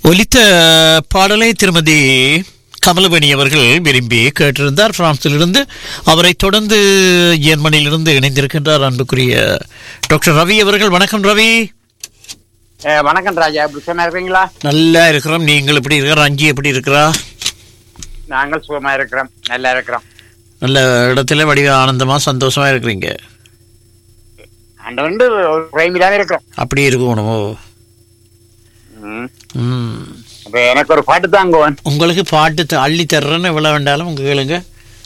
ஒலித்த பாடலை திருமதி கமலவணி அவர்கள் விரும்பி கேட்டிருந்தார் பிரான்சிலிருந்து அவரை தொடர்ந்து ஜெர்மனியிலிருந்து இணைந்திருக்கின்றார் அன்புக்குரிய டாக்டர் ரவி அவர்கள் வணக்கம் ரவி ஏ, வணக்கம் ராஜா எப்படி சும்மா இருக்கீங்களா நல்லா இருக்கிறோம் நீங்கள் எப்படி இருக்கிற ரஞ்சி எப்படி இருக்கிறா நாங்கள் சுகமா இருக்கிறோம் நல்லா இருக்கிறோம் நல்ல இடத்துல வடிவ ஆனந்தமா சந்தோஷமா இருக்கிறீங்க அந்த வந்து ஒரு பிரைமிலாவே இருக்கிறோம் அப்படி இருக்கணுமோ ம். ம் அப்ப எனக்கு ஒரு பாட்டு தாங்குவன் உங்களுக்கு பாட்டு த- அள்ளி தர்றேன்னு எவ்வளோ வேண்டாலும் உங்க கேளுங்க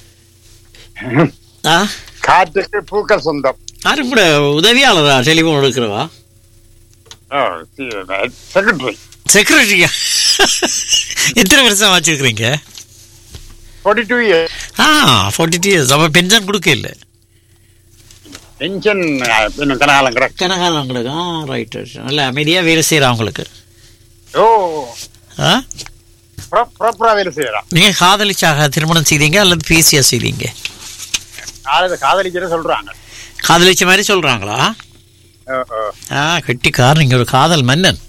ஆ காற்றுக்கு பூக்கள் சொந்தம் யாரும் கூட உதவியாளரா டெலிஃபோன் எடுக்கிறவா செக்ரட்டரி செக்ரட்டரியா எத்தனை வருஷம் வச்சிருக்கிறீங்க ஃபார்ட்டி டூ இயர்ஸ் ஆ ஃபார்ட்டி டூ இயர்ஸ் அப்போ பென்ஷன் கொடுக்க இல்லை பென்ஷன் இன்னும் கனகாலம் கிடக்கு கனகாலம் உங்களுக்கு ஆ ரைட் ரைட் நல்ல அமைதியாக வேலை செய்கிறா உங்களுக்கு ஓ ஆ ப்ராப்பரா வேலை செய்யலாம் நீங்கள் காதலிச்சாக திருமணம் செய்தீங்க அல்லது பேசியா செய்தீங்க காதல காதலிக்கிற சொல்றாங்க காதலிச்ச மாதிரி சொல்கிறாங்களா ஓ, ஓ. ஆ கெட்டிக்கார் நீங்கள் ஒரு காதல் மன்னன்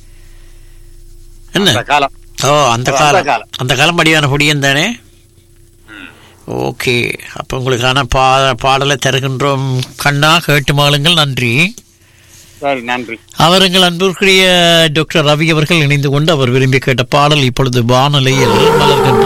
என்ன அந்த காலம் ஓ அந்த அந்த காலம் காலம். அந்த காலம் படியான பொடியன் தானே ஓகே அப்போ உங்களுக்கான பா பாடலை தருகின்றோம் கண்ணா கேட்டு மாளுங்கள் நன்றி சரி நன்றி அவர்கள் அன்பிற்குரிய டாக்டர் ரவி அவர்கள் இணைந்து கொண்டு அவர் விரும்பி கேட்ட பாடல் இப்பொழுது வானொலியில் மலர்கின்ற